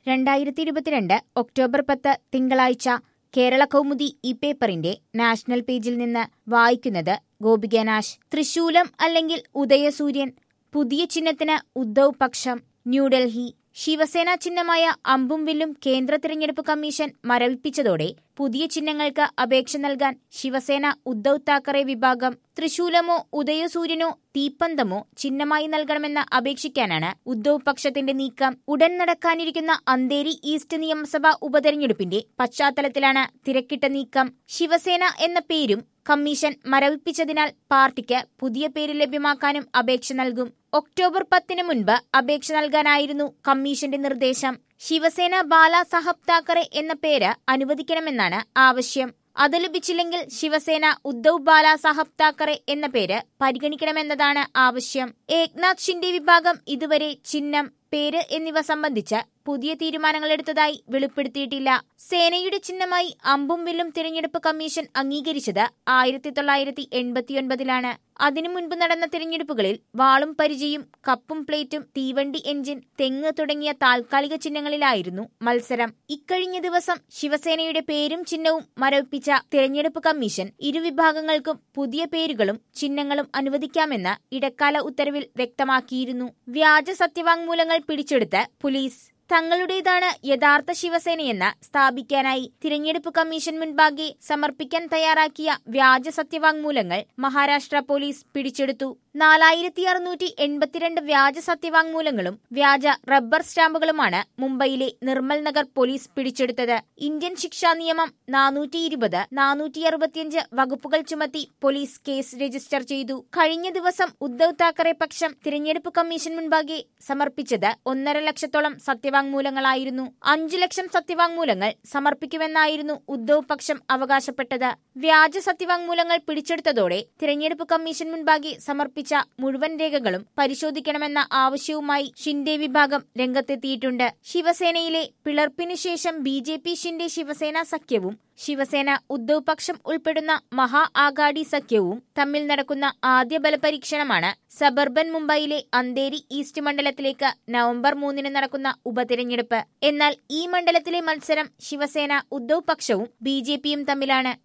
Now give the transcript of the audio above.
രണ്ടായിരത്തി ഇരുപത്തിരണ്ട് ഒക്ടോബർ പത്ത് തിങ്കളാഴ്ച കേരള കൗമുദി ഈ പേപ്പറിന്റെ നാഷണൽ പേജിൽ നിന്ന് വായിക്കുന്നത് ഗോപികനാശ് തൃശൂലം അല്ലെങ്കിൽ ഉദയസൂര്യൻ പുതിയ ചിഹ്നത്തിന് ഉദ്ധവ് പക്ഷം ന്യൂഡൽഹി ശിവസേന ചിഹ്നമായ അമ്പും വില്ലും കേന്ദ്ര തിരഞ്ഞെടുപ്പ് കമ്മീഷൻ മരവിപ്പിച്ചതോടെ പുതിയ ചിഹ്നങ്ങൾക്ക് അപേക്ഷ നൽകാൻ ശിവസേന ഉദ്ധവ് താക്കറെ വിഭാഗം തൃശൂലമോ ഉദയസൂര്യനോ തീപ്പന്തമോ ചിഹ്നമായി നൽകണമെന്ന് അപേക്ഷിക്കാനാണ് ഉദ്ധവ് പക്ഷത്തിന്റെ നീക്കം ഉടൻ നടക്കാനിരിക്കുന്ന അന്തേരി ഈസ്റ്റ് നിയമസഭാ ഉപതെരഞ്ഞെടുപ്പിന്റെ പശ്ചാത്തലത്തിലാണ് തിരക്കിട്ട നീക്കം ശിവസേന എന്ന പേരും കമ്മീഷൻ മരവിപ്പിച്ചതിനാൽ പാർട്ടിക്ക് പുതിയ പേര് ലഭ്യമാക്കാനും അപേക്ഷ നൽകും ഒക്ടോബർ പത്തിന് മുൻപ് അപേക്ഷ നൽകാനായിരുന്നു കമ്മീഷന്റെ നിർദ്ദേശം ശിവസേന ബാല സാഹബ് താക്കറെ എന്ന പേര് അനുവദിക്കണമെന്നാണ് ആവശ്യം അത് ലഭിച്ചില്ലെങ്കിൽ ശിവസേന ഉദ്ധവ് ബാല സാഹബ് താക്കറെ എന്ന പേര് പരിഗണിക്കണമെന്നതാണ് ആവശ്യം ഏക്നാഥ് ഷിൻഡെ വിഭാഗം ഇതുവരെ ചിഹ്നം പേര് എന്നിവ സംബന്ധിച്ച് പുതിയ തീരുമാനങ്ങളെടുത്തതായി വെളിപ്പെടുത്തിയിട്ടില്ല സേനയുടെ ചിഹ്നമായി അമ്പും വില്ലും തിരഞ്ഞെടുപ്പ് കമ്മീഷൻ അംഗീകരിച്ചത് ആയിരത്തി തൊള്ളായിരത്തി എൺപത്തിയൊൻപതിലാണ് അതിനു മുൻപ് നടന്ന തിരഞ്ഞെടുപ്പുകളിൽ വാളും പരിചയും കപ്പും പ്ലേറ്റും തീവണ്ടി എഞ്ചിൻ തെങ്ങ് തുടങ്ങിയ താൽക്കാലിക ചിഹ്നങ്ങളിലായിരുന്നു മത്സരം ഇക്കഴിഞ്ഞ ദിവസം ശിവസേനയുടെ പേരും ചിഹ്നവും മരവിപ്പിച്ച തിരഞ്ഞെടുപ്പ് കമ്മീഷൻ ഇരുവിഭാഗങ്ങൾക്കും പുതിയ പേരുകളും ചിഹ്നങ്ങളും അനുവദിക്കാമെന്ന് ഇടക്കാല ഉത്തരവിൽ വ്യക്തമാക്കിയിരുന്നു വ്യാജ സത്യവാങ്മൂലങ്ങൾ പിടിച്ചെടുത്ത് പോലീസ് തങ്ങളുടേതാണ് യഥാർത്ഥ ശിവസേനയെന്ന് സ്ഥാപിക്കാനായി തിരഞ്ഞെടുപ്പ് കമ്മീഷൻ മുൻപാകെ സമർപ്പിക്കാൻ തയ്യാറാക്കിയ വ്യാജ സത്യവാങ്മൂലങ്ങൾ മഹാരാഷ്ട്ര പോലീസ് പിടിച്ചെടുത്തു നാലായിരത്തി അറുന്നൂറ്റി എൺപത്തിരണ്ട് വ്യാജ സത്യവാങ്മൂലങ്ങളും വ്യാജ റബ്ബർ സ്റ്റാമ്പുകളുമാണ് മുംബൈയിലെ നിർമ്മൽ നഗർ പോലീസ് പിടിച്ചെടുത്തത് ഇന്ത്യൻ ശിക്ഷാ നിയമം നാനൂറ്റി ഇരുപത് നാനൂറ്റി അറുപത്തിയഞ്ച് വകുപ്പുകൾ ചുമത്തി പോലീസ് കേസ് രജിസ്റ്റർ ചെയ്തു കഴിഞ്ഞ ദിവസം ഉദ്ധവ് താക്കറെ പക്ഷം തിരഞ്ഞെടുപ്പ് കമ്മീഷൻ മുൻപാകെ സമർപ്പിച്ചത് ഒന്നര ലക്ഷത്തോളം സത്യവാങ്മൂലങ്ങളായിരുന്നു അഞ്ചു ലക്ഷം സത്യവാങ്മൂലങ്ങൾ സമർപ്പിക്കുമെന്നായിരുന്നു ഉദ്ധവ് പക്ഷം അവകാശപ്പെട്ടത് വ്യാജ സത്യവാങ്മൂലങ്ങൾ പിടിച്ചെടുത്തതോടെ തിരഞ്ഞെടുപ്പ് കമ്മീഷൻ മുൻപാകെ സമർപ്പിച്ച മുഴുവൻ രേഖകളും പരിശോധിക്കണമെന്ന ആവശ്യവുമായി ഷിൻഡെ വിഭാഗം രംഗത്തെത്തിയിട്ടുണ്ട് ശിവസേനയിലെ പിളർപ്പിനു ശേഷം B J P Shinde Shiv Sena സഖ്യവും ശിവസേന ഉദ്ധവ് പക്ഷം ഉൾപ്പെടുന്ന മഹാ ആഘാഡി സഖ്യവും തമ്മിൽ നടക്കുന്ന ആദ്യ ബലപരീക്ഷണമാണ് സബർബൻ മുംബൈയിലെ അന്തേരി ഈസ്റ്റ് മണ്ഡലത്തിലേക്ക് നവംബർ മൂന്നിന് നടക്കുന്ന ഉപതിരഞ്ഞെടുപ്പ് എന്നാൽ ഈ മണ്ഡലത്തിലെ മത്സരം ശിവസേന ഉദ്ധവ് പക്ഷവും ബി തമ്മിലാണ്